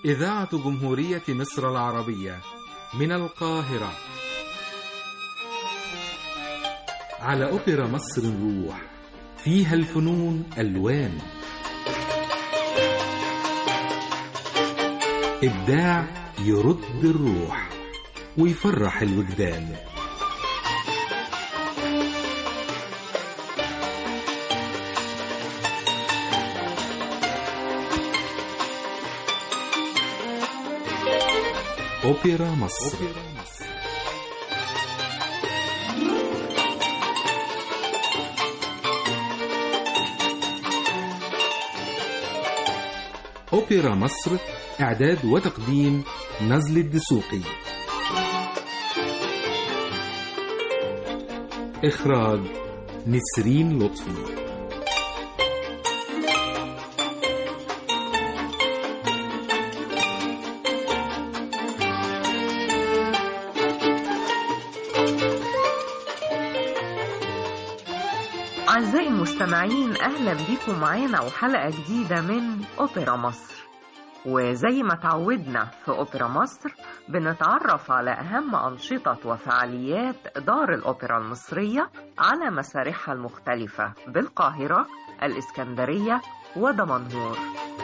إذاعة جمهورية مصر العربية من القاهرة على أوبرا مصر الروح فيها الفنون ألوان إبداع يرد الروح ويفرح الوجدان أوبرا مصر أوبرا مصر إعداد وتقديم نزل الدسوقي إخراج نسرين لطفي أعزائي المستمعين أهلا بيكم معانا وحلقة جديدة من أوبرا مصر وزي ما تعودنا في أوبرا مصر بنتعرف على أهم أنشطة وفعاليات دار الأوبرا المصرية على مسارحها المختلفة بالقاهرة الإسكندرية ودمنهور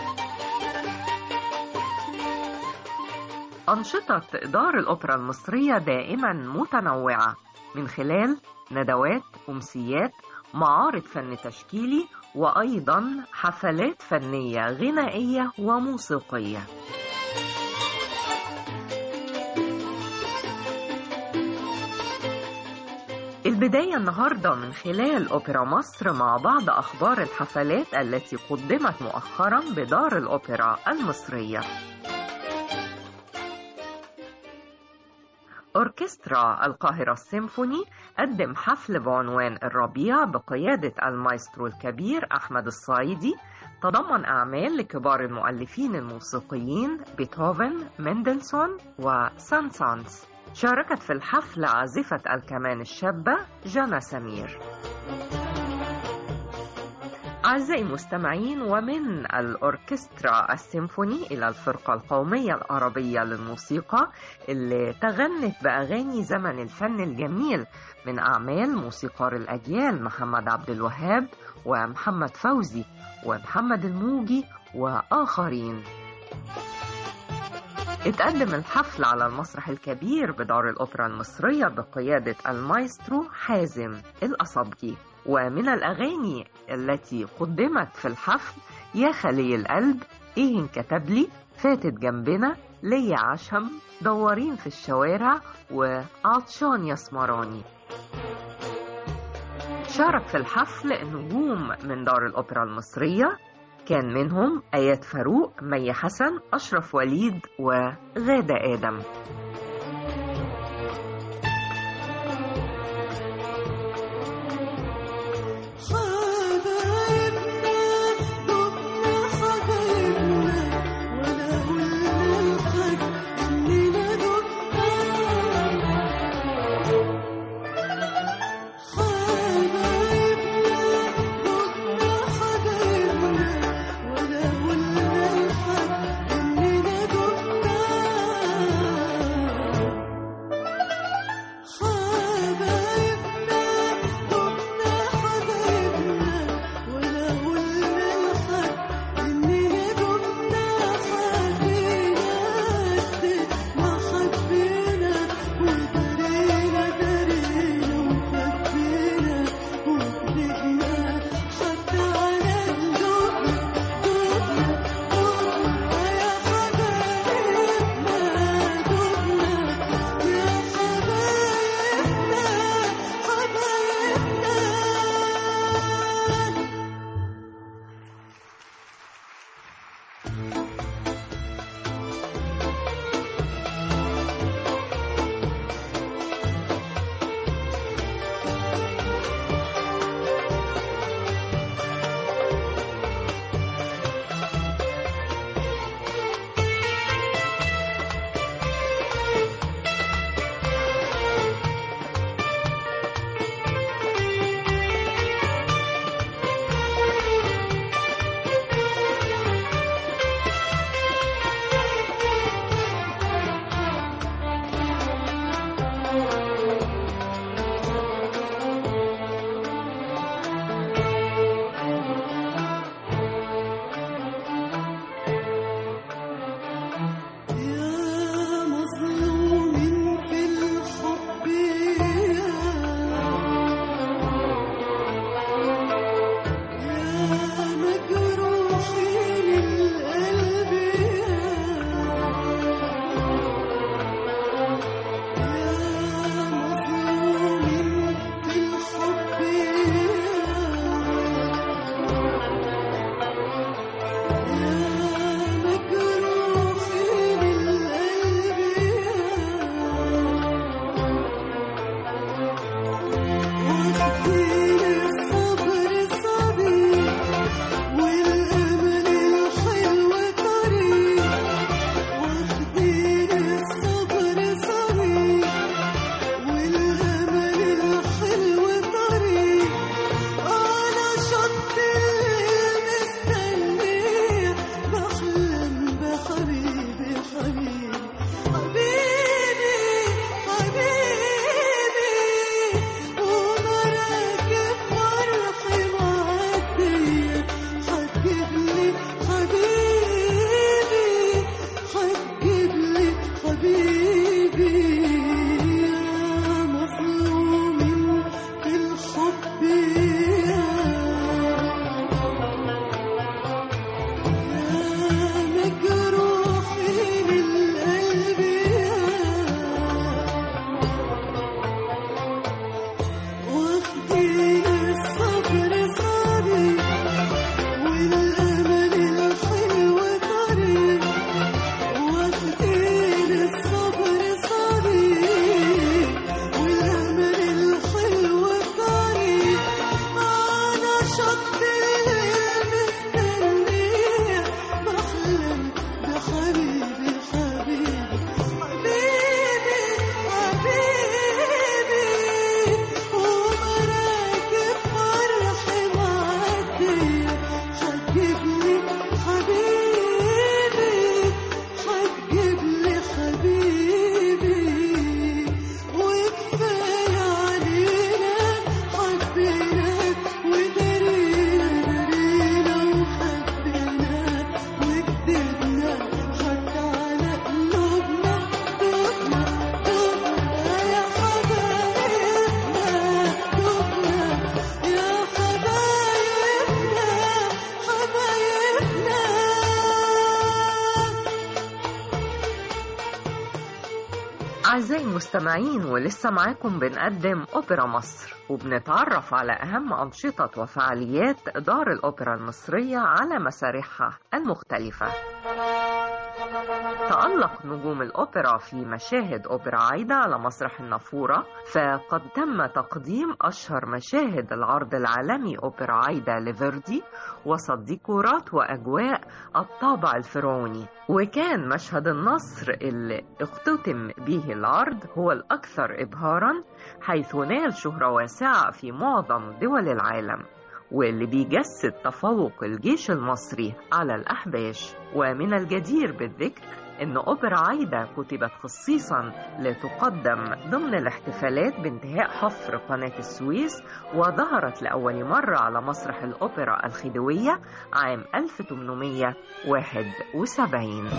أنشطة دار الأوبرا المصرية دائما متنوعة من خلال ندوات أمسيات معارض فن تشكيلي وأيضا حفلات فنية غنائية وموسيقية البداية النهاردة من خلال أوبرا مصر مع بعض أخبار الحفلات التي قدمت مؤخرا بدار الأوبرا المصرية أوركسترا القاهرة السيمفوني قدم حفل بعنوان الربيع بقيادة المايسترو الكبير أحمد الصايدي تضمن أعمال لكبار المؤلفين الموسيقيين بيتهوفن، مندلسون وسانسانس شاركت في الحفل عازفة الكمان الشابة جانا سمير أعزائي المستمعين ومن الأوركسترا السيمفوني إلى الفرقة القومية العربية للموسيقى اللي تغنت بأغاني زمن الفن الجميل من أعمال موسيقار الأجيال محمد عبد الوهاب ومحمد فوزي ومحمد الموجي وآخرين اتقدم الحفل على المسرح الكبير بدار الأوبرا المصرية بقيادة المايسترو حازم الأصبجي ومن الأغاني التي قدمت في الحفل يا خلي القلب إيه انكتب لي فاتت جنبنا ليا عشم دورين في الشوارع وعطشان يا سمراني شارك في الحفل نجوم من دار الأوبرا المصرية كان منهم آيات فاروق مي حسن أشرف وليد وغادة آدم ولا قلنا لحد اننا دقنا حبيبي حبيبي حبيبي حبيبي ومراكب فرحي معدية حتجيبلي حبيبي حتجيبلي حبيبي وكفاية علينا حبيناك ودرينا درينا وخبيناك وكدبنا حتى على قلوبنا دوبنا دوبنا يا حبايبنا دوبنا يا حبايبنا حبايبنا أعزائي المستمعين ولسه معاكم بنقدم أوبرا مصر وبنتعرف على أهم أنشطة وفعاليات دار الأوبرا المصرية على مسارحها المختلفة تألق نجوم الأوبرا في مشاهد أوبرا عايدة على مسرح النافورة فقد تم تقديم أشهر مشاهد العرض العالمي أوبرا عايدة لفيردي وسط ديكورات وأجواء الطابع الفرعوني وكان مشهد النصر اللي اختتم به العرض هو الأكثر إبهارا حيث نال شهرة واسعة في معظم دول العالم واللي بيجسد تفوق الجيش المصري على الأحباش ومن الجدير بالذكر إن أوبرا عايدة كتبت خصيصا لتقدم ضمن الاحتفالات بانتهاء حفر قناة السويس وظهرت لأول مرة على مسرح الأوبرا الخديوية عام 1871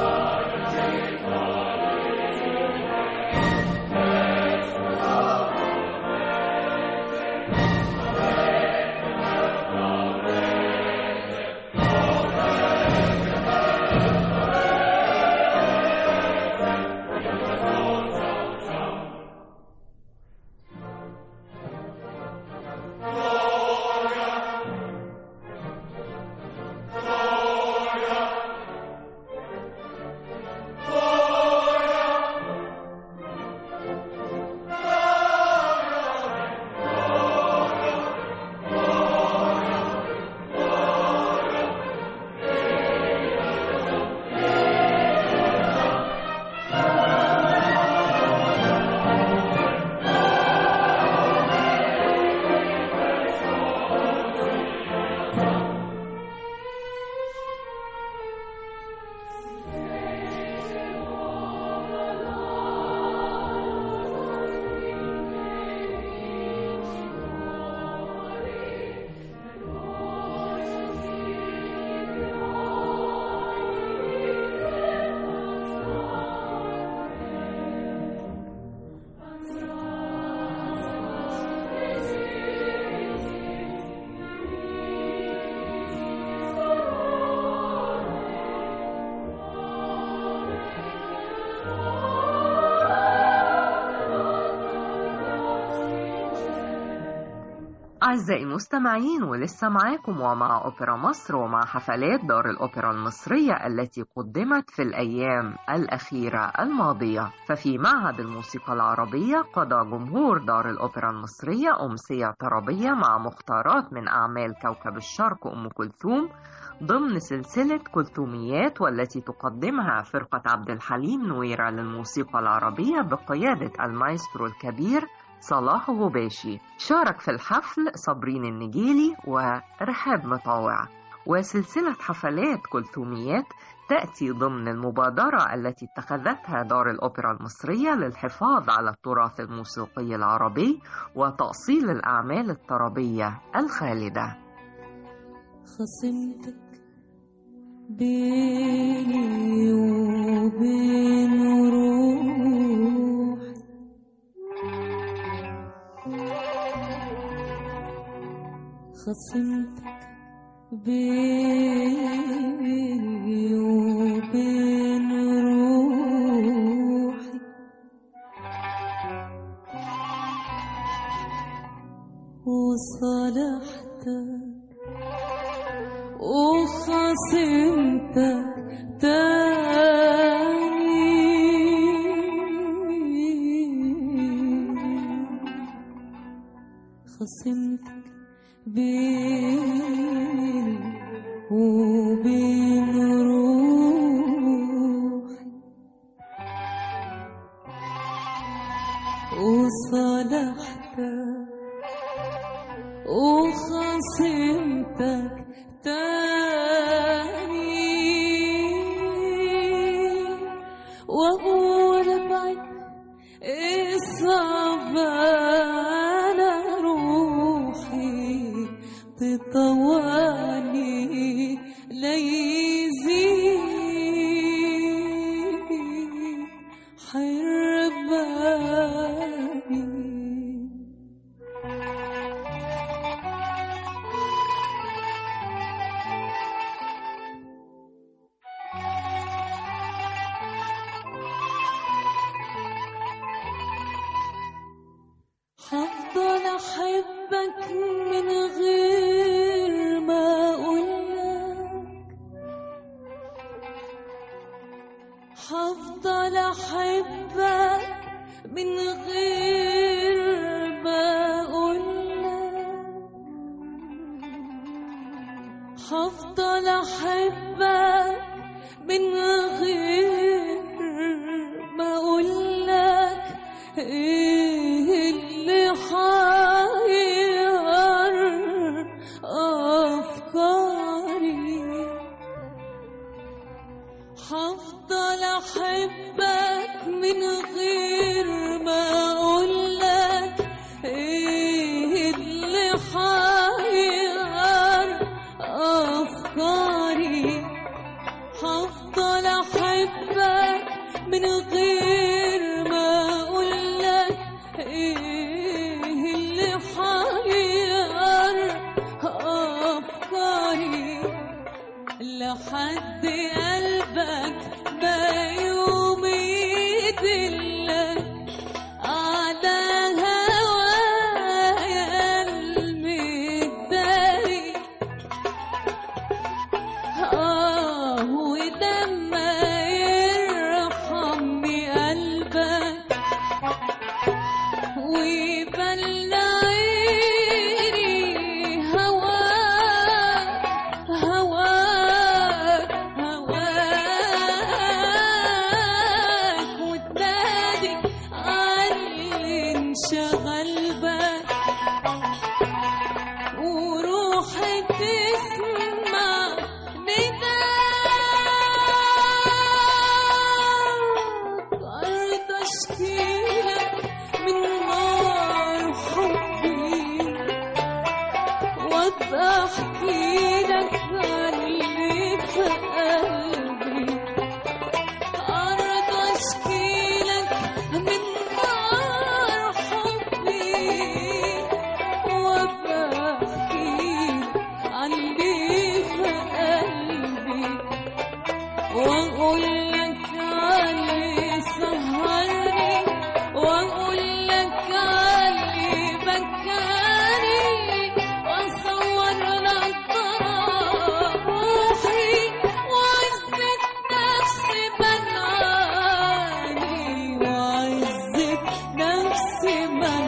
أعزائي المستمعين ولسه معاكم ومع أوبرا مصر ومع حفلات دار الأوبرا المصرية التي قدمت في الأيام الأخيرة الماضية ففي معهد الموسيقى العربية قضى جمهور دار الأوبرا المصرية أمسية طربية مع مختارات من أعمال كوكب الشرق أم كلثوم ضمن سلسلة كلثوميات والتي تقدمها فرقة عبد الحليم نويرة للموسيقى العربية بقيادة المايسترو الكبير صلاح غباشي شارك في الحفل صابرين النجيلي ورحاب مطاوع وسلسلة حفلات كلثوميات تأتي ضمن المبادرة التي اتخذتها دار الأوبرا المصرية للحفاظ على التراث الموسيقي العربي وتأصيل الأعمال الطربية الخالدة خصمتك بيني وبين روحي خصمتك بيني وبين روحي وصالحتك وخصمتك تاني خصمتك بيني وبين روحي وصالحتك وخصمتك تاني وأقول بعد الصعب على روحي تطوعني ليزيد حرباني هفضل احبك من غير ما اقولك هفضل احبك من غير ما اقولك هفضل احبك من غير ما اقولك ايه اللي حير افكاري هفضل احبك من غير ما اقولك ايه اللي حير افكاري هفضل احبك من غير ما اقولك ايه اللي حير افكاري لحد قلبك ما يوم يدلك على هوايا المداري آه ولما يرحمني قلبك ويبلعيني هواك هواك هواك وتنادي عني انشغل بك وروحي تسمع نداك أرض أشكيلك من نار حبي وأبقى أحكي لك عن اللي في قلبي أرض أشكيلك من نار حبي وأبقى أحكي عن اللي في قلبي وأقول لك علي سهرني وأقول لك علي بكاني وأصور لك روحي وعزة نفسي منعاني وعزة نفسي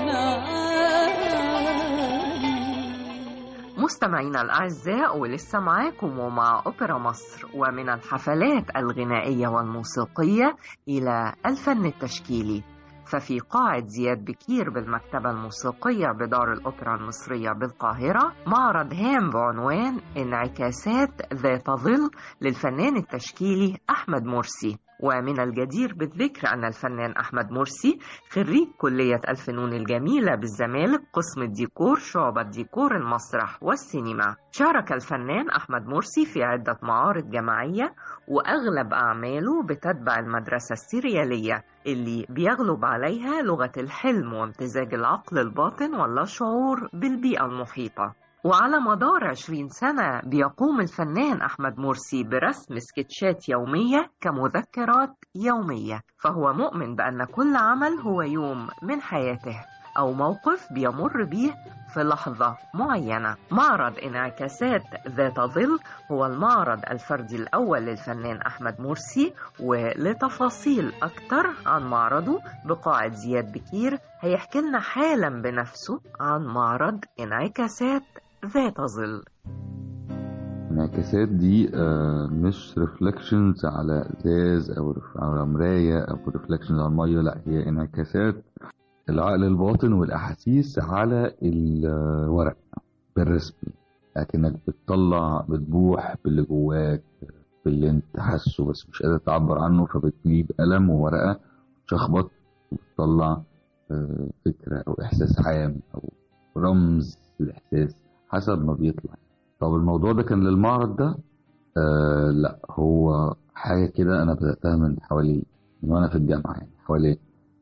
منعاني مستمعينا الأعزاء ولسه معاكم ومع أوبرا مصر ومن الحفلات الغنائية والموسيقية إلى الفن التشكيلي ففي قاعة زياد بكير بالمكتبة الموسيقية بدار الأوبرا المصرية بالقاهرة معرض هام بعنوان انعكاسات ذات ظل للفنان التشكيلي أحمد مرسي ومن الجدير بالذكر أن الفنان أحمد مرسي خريج كلية الفنون الجميلة بالزمالك قسم الديكور شعبة ديكور المسرح والسينما شارك الفنان أحمد مرسي في عدة معارض جماعية وأغلب أعماله بتتبع المدرسة السريالية اللي بيغلب عليها لغة الحلم وامتزاج العقل الباطن واللاشعور بالبيئة المحيطة وعلى مدار 20 سنة بيقوم الفنان أحمد مرسي برسم سكتشات يومية كمذكرات يومية فهو مؤمن بأن كل عمل هو يوم من حياته أو موقف بيمر بيه في لحظة معينة معرض انعكاسات ذات ظل هو المعرض الفردي الأول للفنان أحمد مرسي ولتفاصيل أكتر عن معرضه بقاعة زياد بكير هيحكي لنا حالا بنفسه عن معرض انعكاسات ذات ظل الانعكاسات دي آه، مش ريفلكشنز على ازاز او رف- على مرايه او ريفلكشنز على الميه لا هي انعكاسات العقل الباطن والاحاسيس على الورق بالرسم لكنك بتطلع بتبوح باللي جواك باللي انت حاسه بس مش قادر تعبر عنه فبتجيب قلم وورقه تشخبط وتطلع آه، فكره او احساس عام او رمز الاحساس حسب ما بيطلع طب الموضوع ده كان للمعرض ده آه لا هو حاجه كده انا بداتها من حوالي من وانا في الجامعه يعني حوالي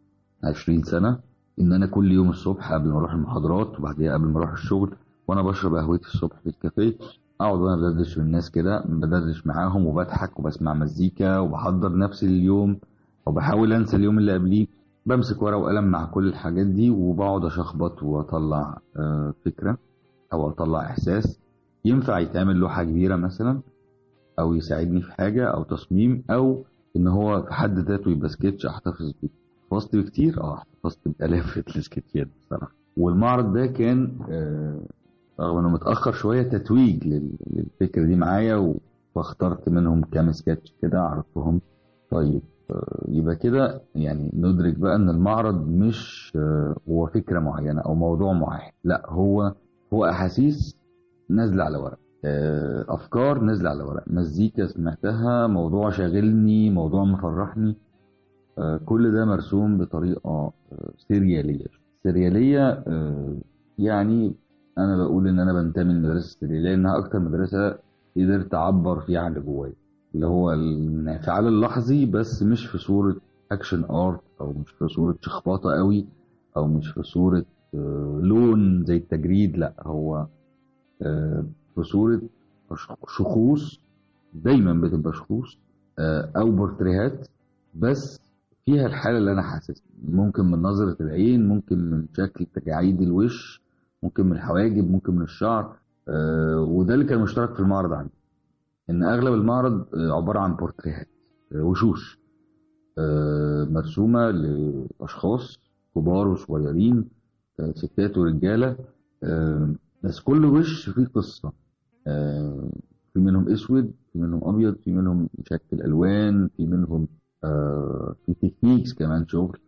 20 سنه ان انا كل يوم الصبح قبل ما اروح المحاضرات وبعديها قبل ما اروح الشغل وانا بشرب قهوتي الصبح في الكافيه اقعد وانا بدردش بالناس كده بدردش معاهم وبضحك وبسمع مزيكا وبحضر نفسي لليوم وبحاول انسى اليوم اللي قبليه بمسك ورقه وقلم مع كل الحاجات دي وبقعد اشخبط واطلع آه، فكره او اطلع احساس ينفع يتعمل لوحه كبيره مثلا او يساعدني في حاجه او تصميم او ان هو في حد ذاته يبقى سكتش احتفظ بيه حفظت بكتير اه احتفظت بالاف السكتشات بصراحه والمعرض ده كان آه، رغم انه متاخر شويه تتويج لل- للفكره دي معايا و- واخترت منهم كام سكتش كده عرضتهم طيب آه، يبقى كده يعني ندرك بقى ان المعرض مش آه، هو فكره معينه او موضوع معين لا هو هو احاسيس نازله على ورق آه، افكار نازله على ورق مزيكا سمعتها موضوع شاغلني موضوع مفرحني آه، كل ده مرسوم بطريقه آه، سرياليه سرياليه آه، يعني انا بقول ان انا بنتمي للمدرسه السرياليه لانها اكتر مدرسه قدرت اعبر فيها عن اللي جوايا اللي هو الانفعال اللحظي بس مش في صوره اكشن ارت او مش في صوره شخبطه قوي او مش في صوره آه، لون زي التجريد لا هو آه، في صوره أش- شخوص دايما بتبقى شخوص آه، او بورتريهات بس فيها الحاله اللي انا حاسسها ممكن من نظره العين ممكن من شكل تجاعيد الوش ممكن من الحواجب ممكن من الشعر آه، وده اللي كان مشترك في المعرض عندي ان اغلب المعرض آه، عباره عن بورتريهات آه، وشوش آه، مرسومه لاشخاص كبار وصغيرين آه، ستات ورجاله آه، بس كل وش فيه قصه آه، في منهم اسود في منهم ابيض في منهم شكل الوان في منهم آه، في تكنيكس كمان شغل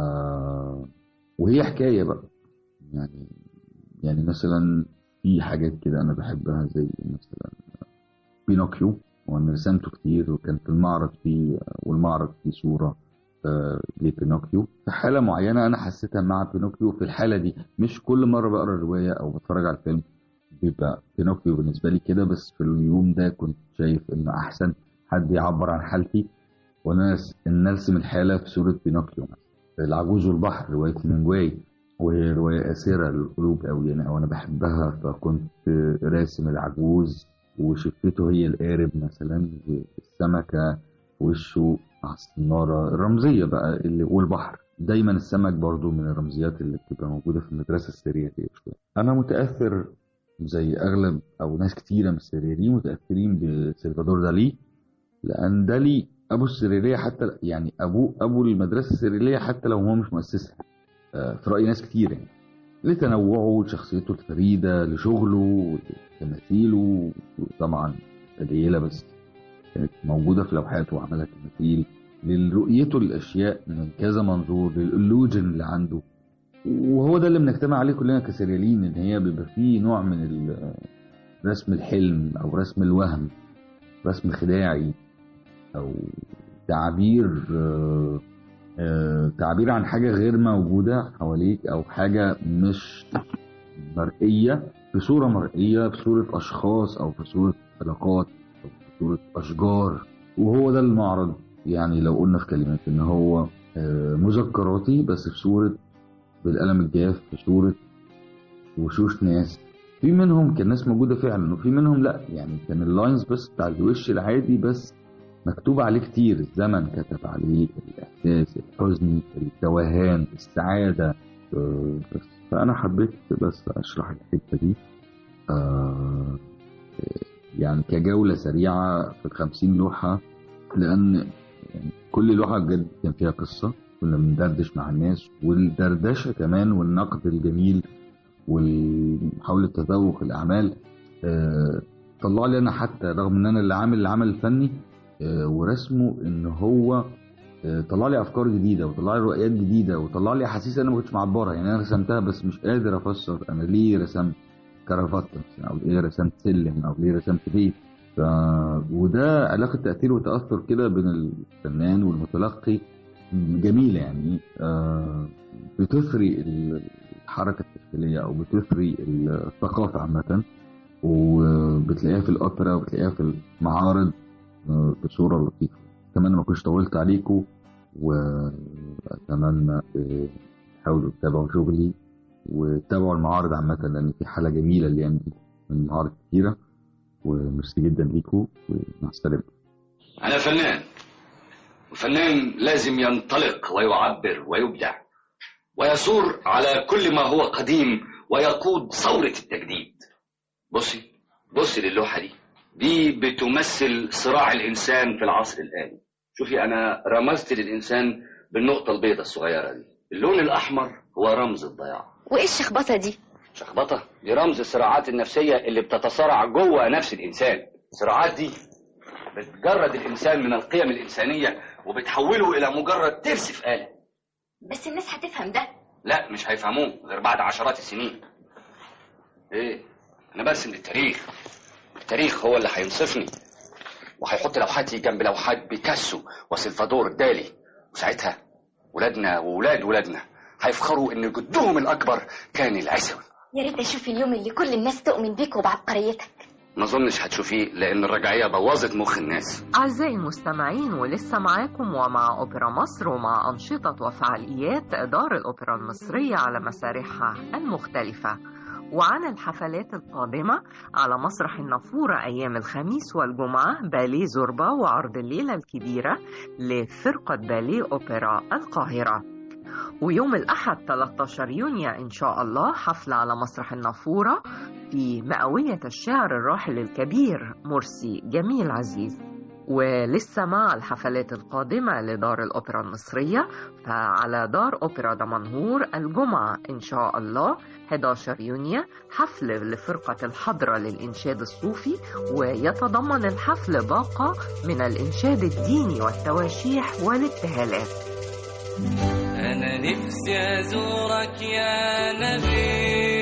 آه، وهي حكايه بقى يعني يعني مثلا في حاجات كده انا بحبها زي مثلا بينوكيو وانا رسمته كتير وكان في المعرض فيه والمعرض فيه صوره آه، لبينوكيو في حاله معينه انا حسيتها مع بينوكيو في الحاله دي مش كل مره بقرا الروايه او بتفرج على الفيلم بيبقى بينوكيو بالنسبه لي كده بس في اليوم ده كنت شايف انه احسن حد يعبر عن حالتي وانا ان ارسم الحاله في صوره بينوكيو مثلا العجوز والبحر روايه هيمنجواي وهي روايه اسره للقلوب قوي يعني او انا بحبها فكنت راسم العجوز وشفته هي القارب مثلا والسمكه وشه مع السناره الرمزيه بقى اللي والبحر دايما السمك برضو من الرمزيات اللي بتبقى موجوده في المدرسه السرياليه شويه انا متاثر زي اغلب او ناس كتيره من السرياليين متاثرين بسلفادور دالي لان دالي ابو السرياليه حتى يعني ابوه ابو المدرسه السرياليه حتى لو هو مش مؤسسها آه، في راي ناس كتير يعني لتنوعه لشخصيته الفريده لشغله لتماثيله وطبعا قليله بس كانت موجوده في لوحاته وعملها تماثيل لرؤيته للاشياء من كذا منظور للالوجن اللي عنده وهو ده اللي بنجتمع عليه كلنا كسرياليين ان هي بيبقى فيه نوع من ال- رسم الحلم او رسم الوهم رسم خداعي او تعبير آه، آه، تعبير عن حاجه غير موجوده حواليك او حاجه مش مرئيه في صوره مرئيه في صوره اشخاص او في صوره علاقات او في صوره اشجار وهو ده المعرض يعني لو قلنا في كلمات ان هو آه، مذكراتي بس في صوره بالقلم الجاف في صوره وشوش ناس في منهم كان ناس موجوده فعلا وفي منهم لا يعني كان اللاينز بس بتاع الوش العادي بس مكتوب عليه كتير الزمن كتب عليه الاحساس الحزن التوهان السعاده آه، بس فانا حبيت بس اشرح الحته دي آه، يعني كجوله سريعه في الخمسين لوحه لان يعني كل لوحه بجد كان فيها قصه كنا بندردش مع الناس والدردشه كمان والنقد الجميل ومحاولة تذوق الأعمال آه، طلع لي أنا حتى رغم إن أنا اللي عامل العمل الفني آه، ورسمه إن هو آه، طلع لي افكار جديده وطلع لي رؤيات جديده وطلع لي احاسيس انا ما كنتش معبرها يعني انا رسمتها بس مش قادر افسر انا ليه رسمت كرافته مثلاً، او ليه رسمت سلم او ليه رسمت بيت ف... وده علاقه تاثير وتاثر كده بين الفنان والمتلقي جميله يعني آه، بتثري الحركه التشكيليه او بتثري الثقافه عامه وبتلاقيها في الاوبرا وبتلاقيها في المعارض آه، بصوره لطيفه اتمنى ما كنتش طولت عليكم واتمنى آه، تحاولوا تتابعوا شغلي وتتابعوا المعارض عامه لان في حاله جميله الايام دي من معارض كتيره وميرسي جدا ليكم ومع السلامه أنا فنان وفنان لازم ينطلق ويعبر ويبدع ويثور على كل ما هو قديم ويقود ثورة التجديد بصي بصي للوحة دي دي بتمثل صراع الإنسان في العصر الآن شوفي أنا رمزت للإنسان بالنقطة البيضاء الصغيرة دي اللون الأحمر هو رمز الضياع وايه الشخبطه دي شخبطة دي رمز الصراعات النفسية اللي بتتصارع جوه نفس الإنسان الصراعات دي بتجرد الإنسان من القيم الإنسانية وبتحوله إلى مجرد ترس في آلة بس الناس هتفهم ده لا مش هيفهموه غير بعد عشرات السنين ايه انا برسم للتاريخ التاريخ هو اللي هينصفني وهيحط لوحاتي جنب لوحات بيكاسو وسلفادور دالي وساعتها ولادنا وولاد ولادنا هيفخروا ان جدهم الاكبر كان العسوي يا ريت اشوف اليوم اللي كل الناس تؤمن بيك وبعبقريتك ما اظنش هتشوفيه لان الرجعيه بوظت مخ الناس أعزائي المستمعين ولسه معاكم ومع أوبرا مصر ومع أنشطة وفعاليات دار الأوبرا المصرية على مسارحها المختلفة وعن الحفلات القادمة على مسرح النافورة أيام الخميس والجمعة باليه زوربا وعرض الليلة الكبيرة لفرقة باليه أوبرا القاهرة ويوم الأحد 13 يونيو إن شاء الله حفلة على مسرح النافورة في مئوية الشاعر الراحل الكبير مرسي جميل عزيز ولسه مع الحفلات القادمة لدار الأوبرا المصرية فعلى دار أوبرا دمنهور الجمعة إن شاء الله 11 يونيو حفل لفرقة الحضرة للإنشاد الصوفي ويتضمن الحفل باقة من الإنشاد الديني والتواشيح والابتهالات أنا نفسي أزورك يا نبي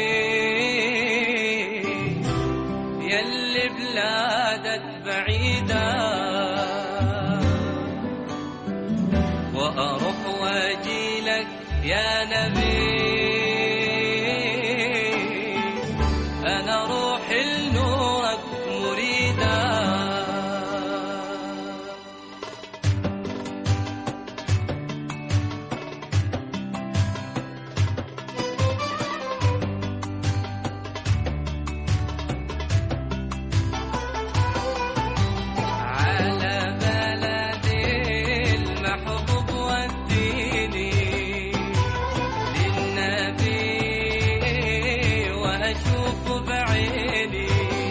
يلي بلادك بعيدة وأروح وأجيلك يا نبي أنا روحي لنورك مريدة على بلدي المحبوب والديني للنبي وأشوف بعيني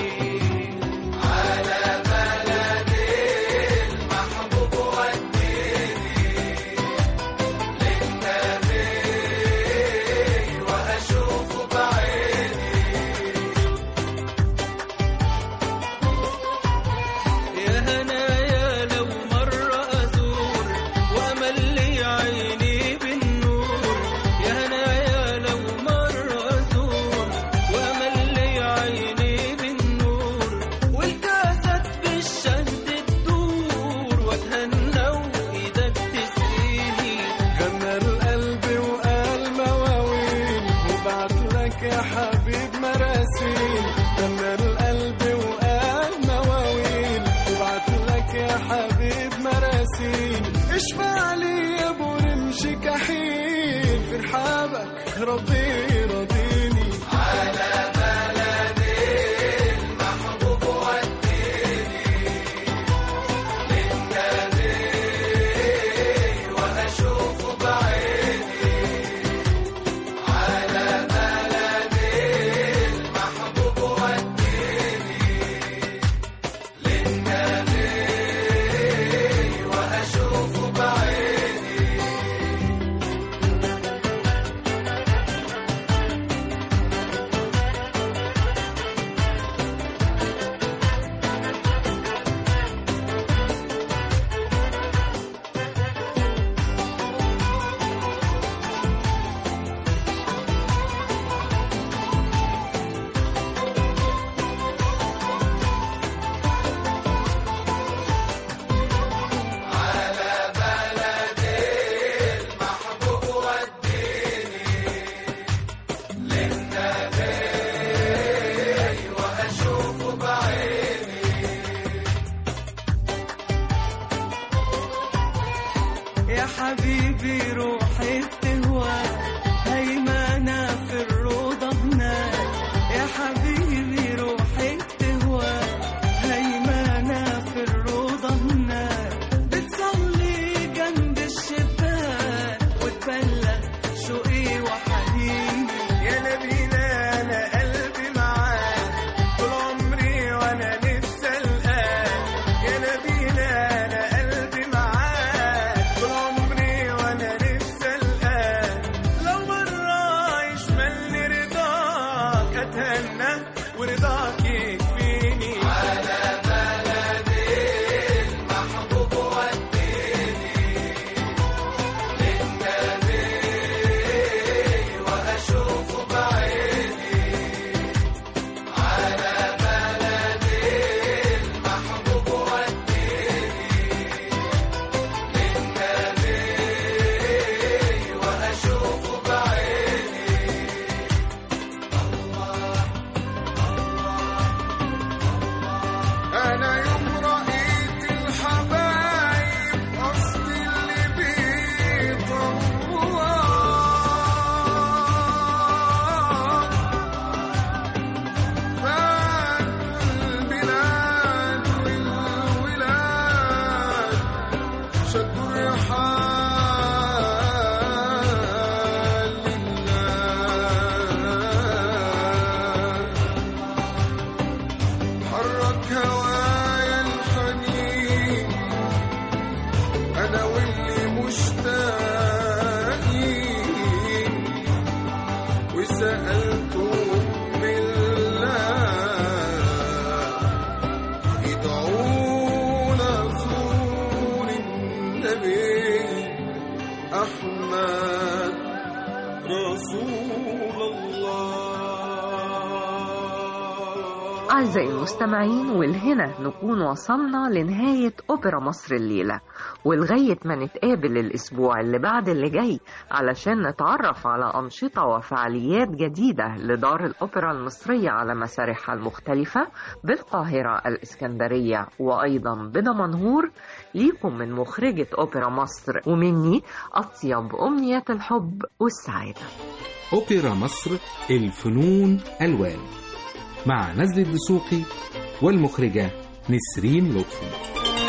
على بلدي المحبوب والديني للنبي وأشوف بعيني يا هنايا لو مرة أزور وأمل لي عيني بالنور يا هنايا لو مرة أزور وأمل لي عيني بالنور والكاسات بالشهد تدور وأتهنى وإيدك تسقيني غنى القلب وقال مواويل وبعت لك يا حبيب مراسيل غنى القلب وقال مواويل وبعت لك يا حبيب مراسيل اشفع لي يا ابو رمش كحيل في رحابك رضي رضيني على بلدي المحبوب وديني للنبي واشوف بعيني على بلدي المحبوب وديني للنبي واشوف بعيني يا حبيبي روحي بتهوى هيمنة في الروضة هناك يا حبيبي روحي بتهوى هيمنة في الروضة هناك بتصلي جنب الشباك وتبلغ شوقي وحنيني يا نبينا انا قلبي معاك طول عمري وانا نفسي القاك يا نبينا انا قلبي معاك طول عمري وانا نفسي القاك لو مرة يشملني رضاك اتهنى ورضاك يكفيني على بلدي المحبوب وديني للنبي واشوفه بعيني على بلدي المحبوب وديني للنبي واشوفه بعيني أنا يوم رأيت الحبايب قصدي اللي بيطوع فاتوا البلاد والولاد شدوا الرحال لله حرك هوايا الحنين انا واللي مشتاقين وسألتهم بالله ادعونا زور النبي احمد رسول الله أعزائي المستمعين والهنا نكون وصلنا لنهاية أوبرا مصر الليلة ولغاية ما نتقابل الأسبوع اللي بعد اللي جاي علشان نتعرف على أنشطة وفعاليات جديدة لدار الأوبرا المصرية على مسارحها المختلفة بالقاهرة الإسكندرية وأيضا بدمنهور ليكم من مخرجة أوبرا مصر ومني أطيب أمنيات الحب والسعادة أوبرا مصر الفنون ألوان مع نزل الدسوقي والمخرجة نسرين لطفي